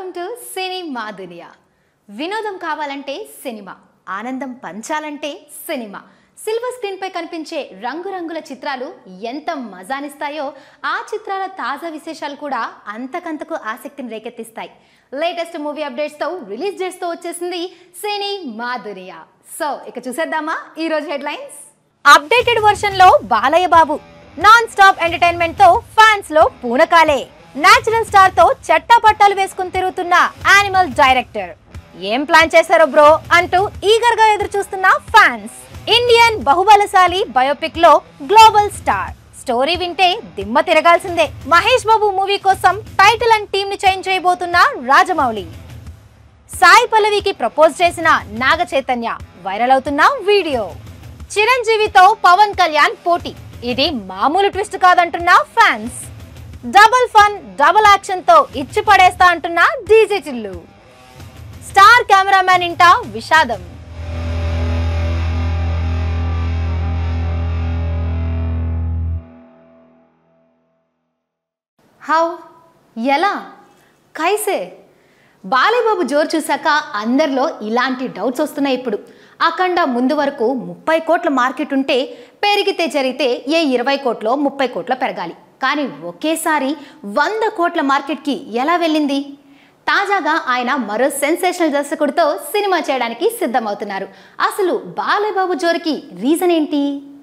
Welcome to cinema దునియా వినోదం కావాలంటే సినిమా ఆనందం పంచాలంటే సినిమా సిల్వర్ స్క్రీన్ పై కనిపించే రంగురంగుల చిత్రాలు ఎంత మజానిస్తాయో ఆ చిత్రాల తాజా విశేషాలు కూడా అంతకంతకు ఆసక్తిని రేకెత్తిస్తాయి లేటెస్ట్ మూవీ అప్డేట్స్ తో రిలీజ్ చేస్తూ వచ్చేసింది సినిమా దునియా సో ఇక చూసేద్దామా ఈ రోజు హెడ్లైన్స్ అప్డేటెడ్ వర్షన్ లో Balayya Babu non stop entertainment తో ఫ్యాన్స్ లో పూనకాలే నేచురల్ స్టార్ తో చట్టాపట్టాలు వేసుకుని తిరుగుతున్న యానిమల్ డైరెక్టర్ ఏం ప్లాన్ చేశారో బ్రో అంటూ ఈగర్ గా ఎదురు చూస్తున్న ఫ్యాన్స్ ఇండియన్ బహుబలశాలి బయోపిక్ లో గ్లోబల్ స్టార్ స్టోరీ వింటే దిమ్మ తిరగాల్సిందే మహేష్ బాబు మూవీ కోసం టైటిల్ అండ్ టీమ్ ని చేంజ్ చేయబోతున్న రాజమౌళి సాయి పల్లవికి ప్రపోజ్ చేసిన నాగ చైతన్య వైరల్ అవుతున్న వీడియో చిరంజీవితో పవన్ కళ్యాణ్ పోటీ ఇది మామూలు ట్విస్ట్ కాదంటున్న fans double fun double action తో ఇచ్చి పడేస్తా అంటున్న డీజే చిల్లు స్టార్ కెమెరామ్యాన్ ఇంట విషాదం హౌ ఎలా కైసే బాలయ్యబాబు జోరు చూశాక అందరిలో ఇలాంటి డౌట్స్ వస్తున్నాయి ఇప్పుడు అఖండ ముందు వరకు ముప్పై కోట్ల మార్కెట్ ఉంటే పెరిగితే జరిగితే ఏ ఇరవై కోట్లో ముప్పై కోట్ల పెరగాలి కానీ ఒకేసారి వంద కోట్ల మార్కెట్కి ఎలా వెళ్ళింది తాజాగా ఆయన మరో సెన్సేషనల్ దర్శకుడితో సినిమా చేయడానికి సిద్ధమవుతున్నారు అసలు బాలయ్యబాబు జోరుకి రీజన్ ఏంటి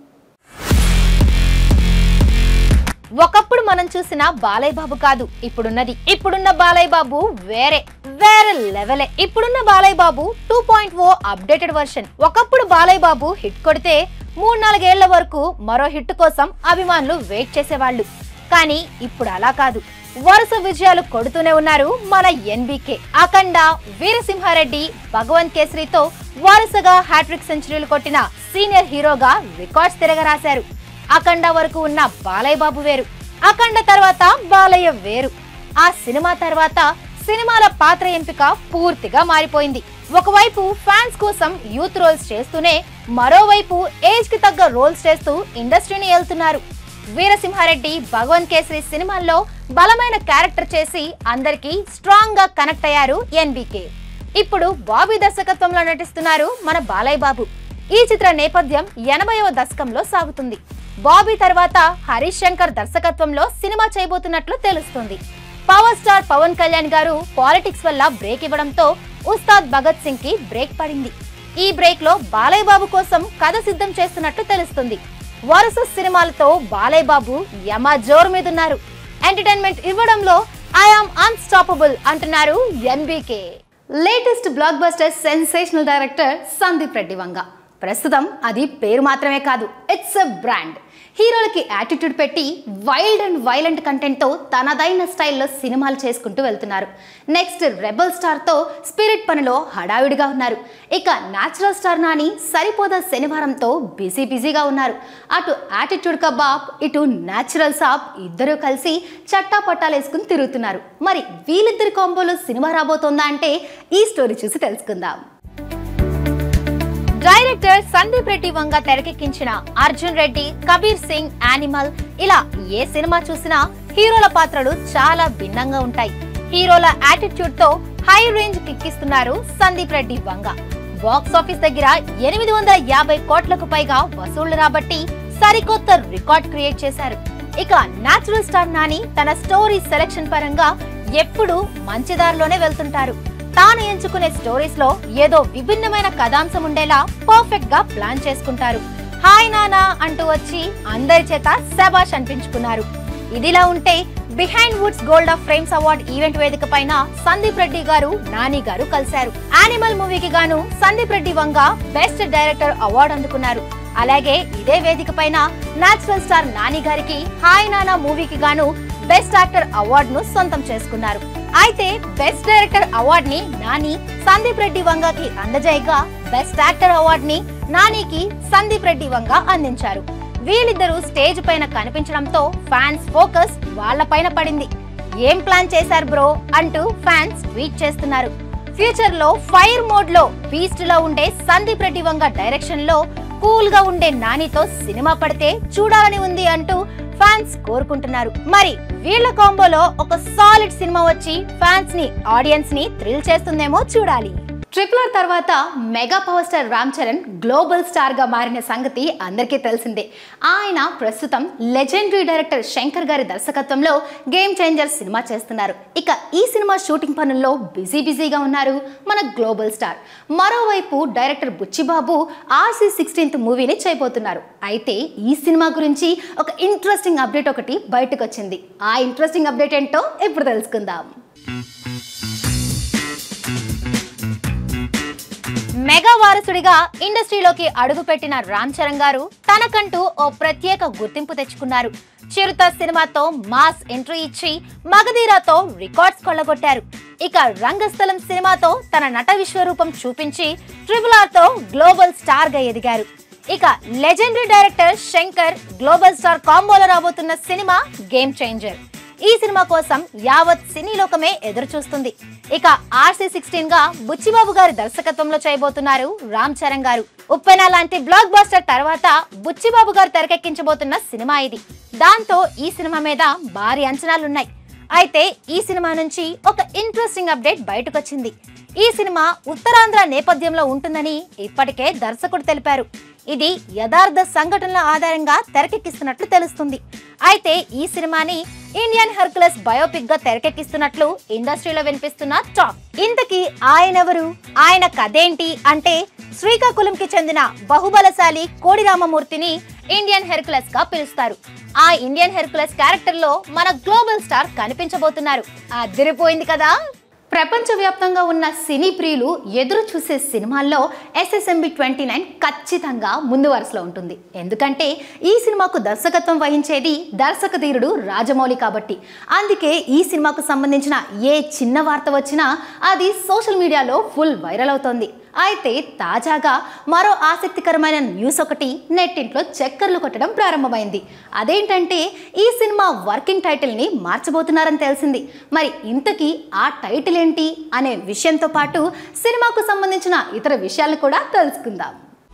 ఒకప్పుడు మనం చూసిన బాలయ్య బాబు కాదు ఇప్పుడున్నది ఇప్పుడున్న బాలయ్య బాబు వేరే వేరే లెవెలే ఇప్పుడున్న Balayya Babu two point O updated version ఒకప్పుడు బాలయ్య బాబు హిట్ కొడితే మూడు నాలుగేళ్ల వరకు మరో హిట్ కోసం అభిమానులు వెయిట్ చేసేవాళ్ళు కానీ ఇప్పుడు అలా కాదు వరుస విజయాలు కొడుతూనే ఉన్నారు మన ఎన్బికే అఖండ వీరసింహారెడ్డి భగవంత్ కేసరితో వరుసగా హ్యాట్రిక్ సెంచరీలు కొట్టిన సీనియర్ హీరోగా రికార్డ్స్ తిరగరాశారు అఖండ వరకు ఉన్న బాలయ్య బాబు వేరు అఖండ తర్వాత బాలయ్య వేరు ఆ సినిమా తర్వాత సినిమాల పాత్ర ఎంపిక పూర్తిగా మారిపోయింది ఒకవైపు ఫ్యాన్స్ కోసం యూత్ రోల్స్ చేస్తూనే మరోవైపు ఏజ్ కి తగ్గ రోల్స్ చేస్తూ ఇండస్ట్రీని వెళ్తున్నారు వీరసింహారెడ్డి భగవంత్ కేసరి సినిమాల్లో బలమైన క్యారెక్టర్ చేసి అందరికీ స్ట్రాంగ్ గా కనెక్ట్ అయ్యారు ఎన్బికే ఇప్పుడు బాబీ దర్శకత్వంలో నటిస్తున్నారు మన బాలయ్య బాబు ఈ చిత్ర నేపథ్యం ఎనభైవ దశకంలో సాగుతుంది బాబీ తర్వాత హరీష్ శంకర్ దర్శకత్వంలో సినిమా చేయబోతున్నట్లు తెలుస్తుంది పవర్ స్టార్ పవన్ కళ్యాణ్ గారు పాలిటిక్స్ వల్ల బ్రేక్ ఇవ్వడంతో ఉస్తాద్ భగత్ సింగ్ కి బ్రేక్ పడింది ఈ బ్రేక్ లో బాలయ్య బాబు కోసం కథ సిద్ధం చేస్తున్నట్లు తెలుస్తుంది వరుస సినిమాలతో బాలయ్య బాబు యమ జోరు మీదున్నారు ఎంటర్టైన్మెంట్ ఇవ్వడంలో ఐఆమ్ అన్స్టాపబుల్ అంటున్నారు NBK latest blockbuster sensational director Sandeep Reddy Vanga ప్రస్తుతం అది పేరు మాత్రమే కాదు ఇట్స్ ఎ బ్రాండ్ హీరోలకి యాటిట్యూడ్ పెట్టి వైల్డ్ అండ్ వైలెంట్ కంటెంట్తో తనదైన స్టైల్లో సినిమాలు చేసుకుంటూ వెళ్తున్నారు నెక్స్ట్ రెబల్ స్టార్తో స్పిరిట్ పనిలో హడావిడిగా ఉన్నారు ఇక న్యాచురల్ స్టార్ నాని సరిపోదా శనివారంతో బిజీ బిజీగా ఉన్నారు అటు యాటిట్యూడ్ కబాబ్ ఇటు న్యాచురల్ సాబ్ ఇద్దరూ కలిసి చట్టా పట్టాలు వేసుకుని తిరుగుతున్నారు మరి వీళ్ళిద్దరి కాంబోలో సినిమా రాబోతోందా అంటే ఈ స్టోరీ చూసి తెలుసుకుందాం డైరెక్టర్ సందీప్ రెడ్డి వంగ తెరకెక్కించిన అర్జున్ రెడ్డి కబీర్ సింగ్ యానిమల్ ఇలా ఏ సినిమా చూసినా హీరోల పాత్రలు చాలా భిన్నంగా ఉంటాయి హీరోల యాటిట్యూడ్ తో హై రేంజ్ కిక్కిస్తున్నారు సందీప్ రెడ్డి వంగ బాక్స్ ఆఫీస్ దగ్గర ఎనిమిది వందల యాభై కోట్లకు పైగా వసూళ్లు రాబట్టి సరికొత్త రికార్డ్ క్రియేట్ చేశారు ఇక నాచురల్ స్టార్ నాని తన స్టోరీ సెలెక్షన్ పరంగా ఎప్పుడూ మంచి దారిలోనే వెళ్తుంటారు తాను ఎంచుకునే స్టోరీస్ లో ఏదో విభిన్నమైన కథాంశం ఉండేలా పర్ఫెక్ట్ గా ప్లాన్ చేసుకుంటారు హాయ్ నానా అంటూ వచ్చి అందరి చేత శబాష్ అనిపించుకున్నారు ఇదిలా ఉంటే Behindwoods gold of frames award event వేదిక పైన సందీప్ రెడ్డి గారు నాని గారు కలిశారు యానిమల్ మూవీకి గాను Sandeep Reddy Vanga best director award అందుకున్నారు అలాగే ఇదే వేదిక పైన నాచురల్ స్టార్ నాని గారికి హాయ్ నానా మూవీకి గాను బెస్ట్ యాక్టర్ అవార్డును సొంతం చేసుకున్నారు అయితే బెస్ట్ డైరెక్టర్ అవార్డ్ ని నాని సందీప్ రెడ్డి వంగకి అందజేయగా బెస్ట్ యాక్టర్ అవార్డ్ ని నానికి సందీప్ రెడ్డి వంగ అందించారు వీళ్ళిద్దరూ స్టేజ్ పైన కనిపించడంతో ఫ్యాన్స్ ఫోకస్ వాళ్ళ పైన పడింది ఏం ప్లాన్ చేశారు బ్రో అంటూ ఫ్యాన్స్ ట్వీట్ చేస్తున్నారు ఫ్యూచర్ లో ఫైర్ మోడ్ లో బీస్ట్ లో ఉండే సందీప్ రెడ్డి వంగ డైరెక్షన్ లో కూల్ గా ఉండే నానితో సినిమా పడితే చూడాలని ఉంది అంటూ ఫ్యాన్స్ కోరుకుంటున్నారు మరి వీళ్ళ కాంబోలో ఒక సాలిడ్ సినిమా వచ్చి ఫ్యాన్స్ ని ఆడియన్స్ ని థ్రిల్ చేస్తుందేమో చూడాలి ట్రిపుల్ ఆర్ తర్వాత mega power star Ram Charan global star గా మారిన సంగతి అందరికీ తెలిసిందే ఆయన ప్రస్తుతం లెజెండరీ డైరెక్టర్ శంకర్ గారి దర్శకత్వంలో గేమ్ చేంజర్ సినిమా చేస్తున్నారు ఇక ఈ సినిమా షూటింగ్ పనుల్లో బిజీ బిజీగా ఉన్నారు మన గ్లోబల్ స్టార్ మరోవైపు డైరెక్టర్ బుచ్చిబాబు ఆర్సీ సిక్స్టీన్త్ మూవీని చేయబోతున్నారు అయితే ఈ సినిమా గురించి ఒక ఇంట్రెస్టింగ్ అప్డేట్ ఒకటి బయటకు వచ్చింది ఆ ఇంట్రెస్టింగ్ అప్డేట్ ఏంటో ఇప్పుడు తెలుసుకుందాం మెగా వారసుడిగా ఇండస్ట్రీలోకి అడుగుపెట్టిన రామ్ చరణ్ గారు తనకంటూ ఓ ప్రత్యేక గుర్తింపు తెచ్చుకున్నారు చిరుత సినిమాతో మాస్ ఎంట్రీ ఇచ్చి మగధీరాతో రికార్డ్స్ కొల్లగొట్టారు ఇక రంగస్థలం సినిమాతో తన నట విశ్వరూపం చూపించి ట్రిపుల్ ఆర్ తో గ్లోబల్ స్టార్ గా ఎదిగారు ఇక legendary director Shankar global star కాంబోలో రాబోతున్న సినిమా గేమ్ చేంజర్ ఈ సినిమా కోసం యావత్ సినీ లోకమే ఎదురు చూస్తుంది ఇక ఆర్సీ సిక్స్టీన్ గా బుచ్చిబాబు గారి దర్శకత్వంలో చేయబోతున్నారు రామ్ చరణ్ గారు ఉప్పెన లాంటి బ్లాక్ బాస్టర్ తర్వాత బుచ్చిబాబు గారు తెరకెక్కించబోతున్న సినిమా ఇది దాంతో ఈ సినిమా మీద భారీ అంచనాలున్నాయి అయితే ఈ సినిమా నుంచి ఒక ఇంట్రెస్టింగ్ అప్డేట్ బయటకొచ్చింది ఈ సినిమా ఉత్తరాంధ్ర నేపథ్యంలో ఉంటుందని ఇప్పటికే దర్శకుడు తెలిపారు ఇది యథార్థ సంఘటనల ఆధారంగా తెరకెక్కిస్తున్నట్లు తెలుస్తుంది అయితే ఈ సినిమాని ఇండియన్ హెర్కులస్ బయోపిక్ గా తెరకెక్కిస్తున్నట్లు ఇండస్ట్రీలో వినిపిస్తున్న టాక్ ఇంతకీ ఆయనెవరు ఆయన కథేంటి అంటే శ్రీకాకుళంకి చెందిన బహుబలశాలి కోడి రామమూర్తిని ఇండియన్ హెర్కులస్ గా పిలుస్తారు ఆ ఇండియన్ హెర్కులస్ క్యారెక్టర్ లో మన గ్లోబల్ స్టార్ కనిపించబోతున్నారు అదిరిపోయింది కదా ప్రపంచవ్యాప్తంగా ఉన్న సినీ ప్రియులు ఎదురు చూసే సినిమాల్లో ఎస్ఎస్ఎంబి ట్వంటీ నైన్ ఖచ్చితంగా ముందు వరుసలో ఉంటుంది ఎందుకంటే ఈ సినిమాకు దర్శకత్వం వహించేది దర్శక ధీరుడు రాజమౌళి కాబట్టి అందుకే ఈ సినిమాకు సంబంధించిన ఏ చిన్న వార్త వచ్చినా అది సోషల్ మీడియాలో ఫుల్ వైరల్ అవుతోంది అయితే తాజాగా మరో ఆసక్తికరమైన న్యూస్ ఒకటి నెట్టింట్లో చక్కర్లు కొట్టడం ప్రారంభమైంది అదేంటంటే ఈ సినిమా వర్కింగ్ టైటిల్ని మార్చబోతున్నారని తెలిసింది మరి ఇంతకీ ఆ టైటిల్ ఏంటి అనే విషయంతో పాటు సినిమాకు సంబంధించిన ఇతర విషయాలను కూడా తెలుసుకుందాం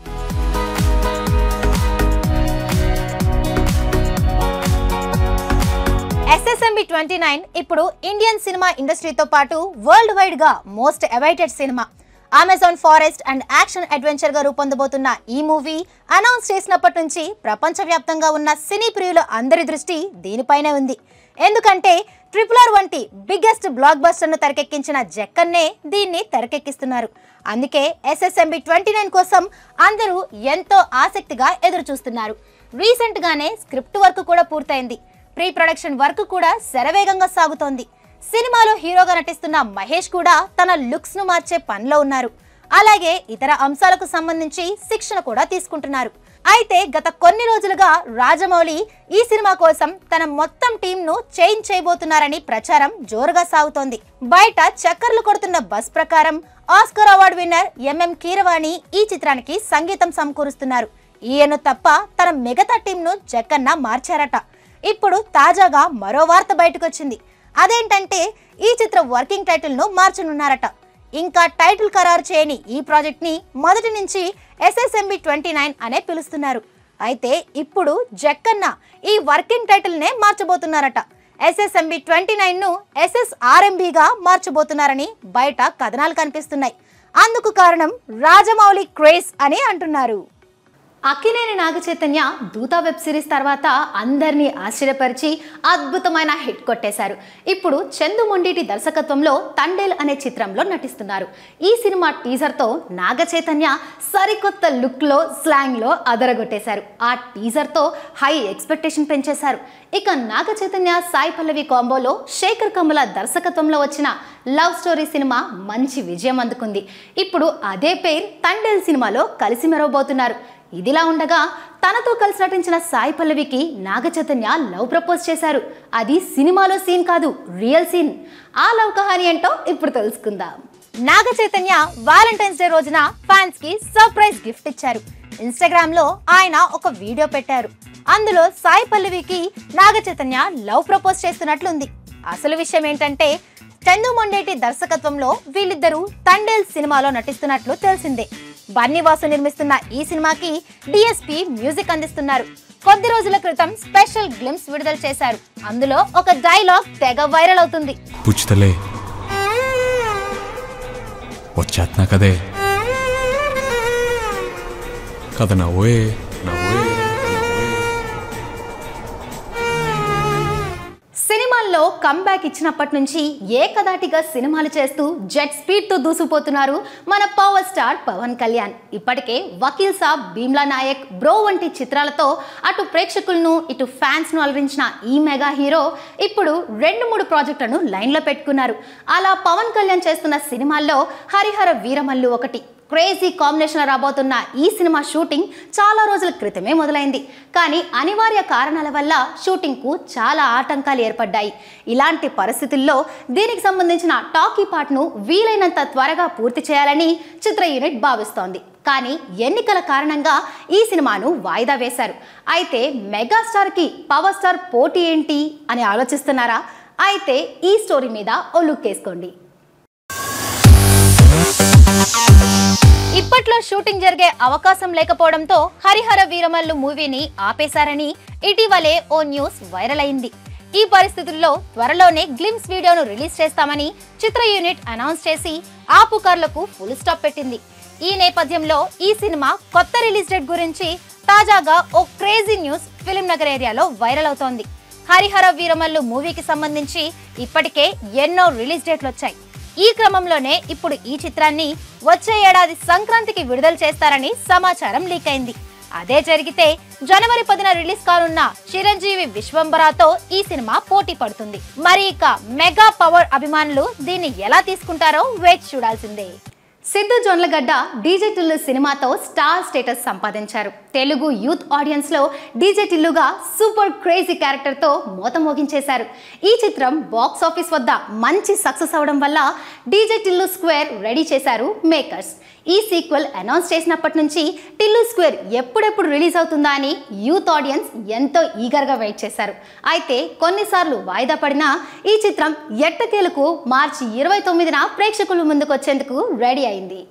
ఎస్ఎస్ఎంబి ట్వంటీ నైన్ ఇప్పుడు ఇండియన్ సినిమా ఇండస్ట్రీతో పాటు వరల్డ్ వైడ్ గా most awaited cinema Amazon forest and action adventure గా రూపొందబోతున్న ఈ మూవీ అనౌన్స్ చేసినప్పటి నుంచి ప్రపంచవ్యాప్తంగా ఉన్న సినీ ప్రియుల అందరి దృష్టి దీనిపైనే ఉంది ఎందుకంటే ట్రిపుల్ ఆర్ వంటి బిగ్గెస్ట్ బ్లాక్ బస్టర్ ను తెరకెక్కించిన జక్కన్నే దీన్ని తెరకెక్కిస్తున్నారు అందుకే ఎస్ఎస్ఎంబి ట్వంటీ నైన్ కోసం అందరూ ఎంతో ఆసక్తిగా ఎదురు చూస్తున్నారు రీసెంట్ గానే స్క్రిప్ట్ వర్క్ కూడా పూర్తయింది ప్రీ ప్రొడక్షన్ వర్క్ కూడా శరవేగంగా సాగుతోంది సినిమాలో హీరోగా నటిస్తున్న మహేష్ కూడా తన లుక్స్ ను మార్చే పనిలో ఉన్నారు అలాగే ఇతర అంశాలకు సంబంధించి శిక్షణ కూడా తీసుకుంటున్నారు అయితే గత కొన్ని రోజులుగా రాజమౌళి ఈ సినిమా కోసం తన మొత్తం టీం ను చేంజ్ చేయబోతున్నారని ప్రచారం జోరుగా సాగుతోంది బయట చక్కర్లు కొడుతున్న బస్ ప్రకారం Oscar award winner MM Keeravani ఈ చిత్రానికి సంగీతం సమకూరుస్తున్నారు ఈయన తప్ప తన మిగతా టీంను జక్కన్న మార్చారట ఇప్పుడు తాజాగా మరో వార్త బయటకొచ్చింది అదేంటంటే ఈ చిత్ర వర్కింగ్ టైటిల్ ను మార్చనున్నారట ఇంకా టైటిల్ ఖరారు చేయని ఈ ప్రాజెక్ట్ ని మొదటి నుంచి ఎస్ఎస్ఎంబి ట్వంటీ నైన్ అనే పిలుస్తున్నారు అయితే ఇప్పుడు జక్కన్న ఈ వర్కింగ్ టైటిల్ నే మార్చబోతున్నారట ఎస్ఎస్ఎంబి ట్వంటీ నైన్ ను ఎస్ఎస్ఆర్ఎంబిగా మార్చబోతున్నారని బయట కథనాలు కనిపిస్తున్నాయి అందుకు కారణం రాజమౌళి క్రేజ్ అని అంటున్నారు అక్కినేని నాగ చైతన్య దూత వెబ్ సిరీస్ తర్వాత అందరినీ ఆశ్చర్యపరిచి అద్భుతమైన హిట్ కొట్టేశారు ఇప్పుడు చందు మొండిటి దర్శకత్వంలో తండేల్ అనే చిత్రంలో నటిస్తున్నారు ఈ సినిమా టీజర్తో నాగ చైతన్య సరికొత్త లుక్లో స్లాంగ్లో అదరగొట్టేశారు ఆ టీజర్తో హై ఎక్స్పెక్టేషన్ పెంచేశారు ఇక నాగ చైతన్య సాయి పల్లవి కాంబోలో శేఖర్ కమల దర్శకత్వంలో వచ్చిన లవ్ స్టోరీ సినిమా మంచి విజయం అందుకుంది ఇప్పుడు అదే పేరు తండేల్ సినిమాలో కలిసి మెరవబోతున్నారు ఇదిలా ఉండగా తనతో కలిసి నటించిన సాయి పల్లవికి నాగ చైతన్య లవ్ ప్రపోజ్ చేశారు అది సినిమాలో సీన్ కాదు రియల్ సీన్ ఆ లవ్ కహాని ఏంటో ఇప్పుడు తెలుసుకుందాం నాగ చైతన్య వాలంటైన్స్ డే రోజున ఫ్యాన్స్ కి సర్ప్రైజ్ గిఫ్ట్ ఇచ్చారు ఇన్స్టాగ్రామ్ లో ఆయన ఒక వీడియో పెట్టారు అందులో సాయి పల్లవికి నాగ చైతన్య లవ్ ప్రపోజ్ చేస్తున్నట్లుంది అసలు విషయం ఏంటంటే చందు మొండేటి దర్శకత్వంలో వీళ్ళిద్దరూ తండేల్ సినిమాలో నటిస్తున్నట్లు తెలిసిందే బన్నీవాసు నిర్మిస్తున్న ఈ సినిమాకి డిఎస్పి మ్యూజిక్ అందిస్తున్నారు కొద్ది రోజుల క్రితం స్పెషల్ గ్లిమ్స్ విడుదల చేశారు అందులో ఒక డైలాగ్ తెగ వైరల్ అవుతుంది పుచ్చుతలే వచ్చేస్తున్నా కదే కథ నవ్వే నవ్వే సినిమాల్లో కంబ్యాక్ ఇచ్చినప్పటి నుంచి ఏకదాటిగా సినిమాలు చేస్తూ జెట్ స్పీడ్ తో దూసుకుపోతున్నారు మన పవర్ స్టార్ పవన్ కళ్యాణ్ ఇప్పటికే వకీల్ సాబ్ భీమ్లా నాయక్ బ్రో వంటి చిత్రాలతో అటు ప్రేక్షకులను ఇటు ఫ్యాన్స్ ను అలరించిన ఈ మెగా హీరో ఇప్పుడు రెండు మూడు ప్రాజెక్టులను లైన్లో పెట్టుకున్నారు అలా పవన్ కళ్యాణ్ చేస్తున్న సినిమాల్లో హరిహర వీరమల్లు ఒకటి క్రేజీ కాంబినేషన్ రాబోతున్న ఈ సినిమా షూటింగ్ చాలా రోజుల క్రితమే మొదలైంది కానీ అనివార్య కారణాల వల్ల షూటింగ్కు చాలా ఆటంకాలు ఏర్పడ్డాయి ఇలాంటి పరిస్థితుల్లో దీనికి సంబంధించిన టాకీ పార్ట్ను వీలైనంత త్వరగా పూర్తి చేయాలని చిత్ర యూనిట్ భావిస్తోంది కానీ ఎన్నికల కారణంగా ఈ సినిమాను వాయిదా వేశారు అయితే మెగాస్టార్కి పవర్ స్టార్ పోటీ ఏంటి అని ఆలోచిస్తున్నారా అయితే ఈ స్టోరీ మీద ఓ లుక్ వేసుకోండి ఇప్పట్లో షూటింగ్ జరిగే అవకాశం లేకపోవడంతో హరిహర వీరమల్లు మూవీని ఆపేశారని ఇటీవలే ఓ న్యూస్ వైరల్ అయింది ఈ పరిస్థితుల్లో త్వరలోనే గ్లిమ్స్ వీడియోను రిలీజ్ చేస్తామని చిత్ర యూనిట్ అనౌన్స్ చేసి ఆ పుకార్లకు ఫుల్ స్టాప్ పెట్టింది ఈ నేపథ్యంలో ఈ సినిమా కొత్త రిలీజ్ డేట్ గురించి తాజాగా ఓ క్రేజీ న్యూస్ ఫిలిం నగర్ ఏరియాలో వైరల్ అవుతోంది హరిహర వీరమల్లు మూవీకి సంబంధించి ఇప్పటికే ఎన్నో రిలీజ్ డేట్లు వచ్చాయి ఈ క్రమంలోనే ఇప్పుడు ఈ చిత్రాన్ని వచ్చే ఏడాది సంక్రాంతికి విడుదల చేస్తారని సమాచారం లీక్ అయింది అదే జరిగితే జనవరి పదిన రిలీజ్ కానున్న చిరంజీవి విశ్వంబరాతో ఈ సినిమా పోటీ పడుతుంది మరి ఇక మెగా పవర్ అభిమానులు దీన్ని ఎలా తీసుకుంటారో వేచి చూడాల్సిందే సిద్ధు జొన్లగడ్డ డీజే టిల్లు సినిమాతో స్టార్ స్టేటస్ సంపాదించారు తెలుగు యూత్ ఆడియన్స్ లో డీజే టిల్లుగా సూపర్ క్రేజీ క్యారెక్టర్ తో మోత మోగించేశారు ఈ చిత్రం బాక్స్ ఆఫీస్ వద్ద మంచి సక్సెస్ అవడం వల్ల డీజే టిల్లు స్క్వేర్ రెడీ చేశారు మేకర్స్ ఈ సీక్వెల్ అనౌన్స్ చేసినప్పటి నుంచి టిల్లు స్క్వేర్ ఎప్పుడెప్పుడు రిలీజ్ అవుతుందా అని యూత్ ఆడియన్స్ ఎంతో ఈగర్గా వెయిట్ చేశారు అయితే కొన్నిసార్లు వాయిదా పడినా ఈ చిత్రం ఎట్టకేలకు మార్చి ఇరవై తొమ్మిదిన ప్రేక్షకుల ముందుకు వచ్చేందుకు రెడీ అయింది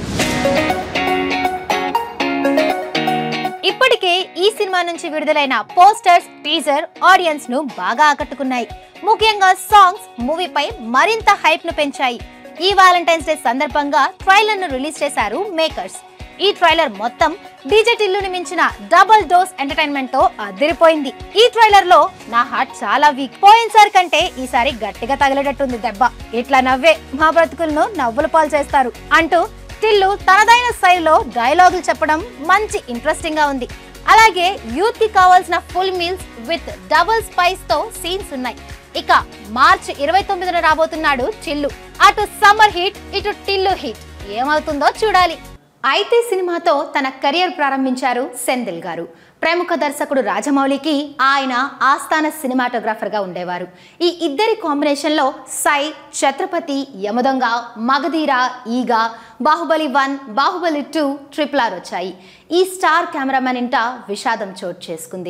ఇప్పటికే ఈ సినిమా నుంచి విడుదలైన పోస్టర్స్ టీజర్ ఆడియన్స్ ను బాగా ఆకట్టుకున్నాయి ముఖ్యంగా సాంగ్స్ మూవీపై మరింత హైప్ ను పెంచాయి ఈ వాలంటైన్స్ డే సందర్భంగా ట్రైలర్ ను రిలీజ్ చేశారు మేకర్స్ ఈ ట్రైలర్ మొత్తం డీజే టిల్లుని మించిన డబుల్ డోస్ ఎంటర్టైన్మెంట్ తో అదిరిపోయింది ఈ ట్రైలర్ లో నా హార్ట్ చాలా వీక్ పోయినసారి కంటే ఈసారి గట్టిగా తగిలేటట్టుంది దెబ్బ ఇట్లా నవ్వే మా బ్రతుకులను నవ్వుల పాలు చేస్తారు అంటూ టిల్లు తనదైన శైలిలో డైలాగులు చెప్పడం మంచి ఇంట్రెస్టింగ్ గా ఉంది అలాగే యూత్ కి కావాల్సిన full meals with double spice తో సీన్స్ ఉన్నాయి ఇక మార్చి ఇరవై తొమ్మిదిన రాబోతున్నాడు చిల్లు అటు సమ్మర్ హీట్ ఇటు టిల్లు హీట్ ఏమవుతుందో చూడాలి అయితే సినిమాతో తన కెరియర్ ప్రారంభించారు సెందిల్ గారు ప్రముఖ దర్శకుడు రాజమౌళికి ఆయన ఆస్థాన సినిమాటోగ్రాఫర్గా ఉండేవారు ఈ ఇద్దరి కాంబినేషన్లో సై Chhatrapati Yamadonga Magadheera Eega Baahubali one Baahubali two triple R వచ్చాయి ఈ స్టార్ కెమెరామెన్ ఇంట విషాదం చోటు చేసుకుంది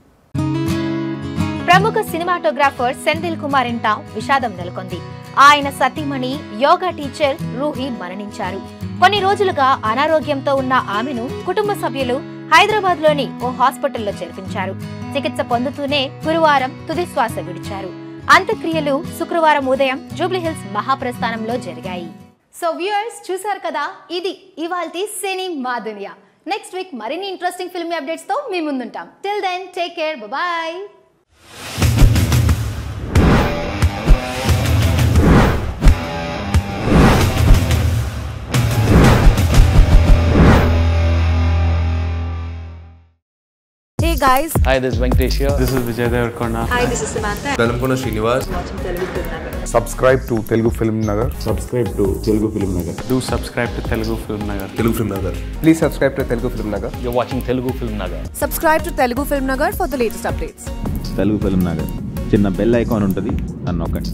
ప్రముఖ సినిమాటోగ్రాఫర్ సెంథిల్ కుమార్ ఇంట విషాదం నెలకొంది ఆయన సతీమణి యోగా టీచర్ రూహి మరణించారు కొన్ని రోజులుగా అనారోగ్యంతో ఉన్న ఆమెను కుటుంబ సభ్యులు హైదరాబాద్ లోని ఓ హాస్పిటల్లో చేర్పించారు చికిత్స పొందుతూనే గురువారం తుది శ్వాస విడిచారు అంత్యక్రియలు శుక్రవారం ఉదయం జూబ్లీహిల్స్ మహాప్రస్థానంలో జరిగాయి సో వ్యూయర్స్ చూసారు కదా ఇది ఇవాల్టి సినీ మా దునియా నెక్స్ట్ వీక్ మరిన్ని ఇంట్రెస్టింగ్ ఫిల్మ్ అప్డేట్స్ తో మీ ముందుంటాం till then take care bye Hey guys, Hi, this is Venkatesh here. This is Vijay Devarkonda. hi, this is Samantha. Velankonda Srinivas subscribe to Telugu film Nagar subscribe to Telugu film Nagar Do subscribe to Telugu Film Nagar. Telugu film Nagar please subscribe to Telugu film Nagar You're watching Telugu Film Nagar. Subscribe to Telugu Film Nagar for the latest updates. Telugu film Nagar చిన్న bell icon ఉంటుంది అని నొక్కండి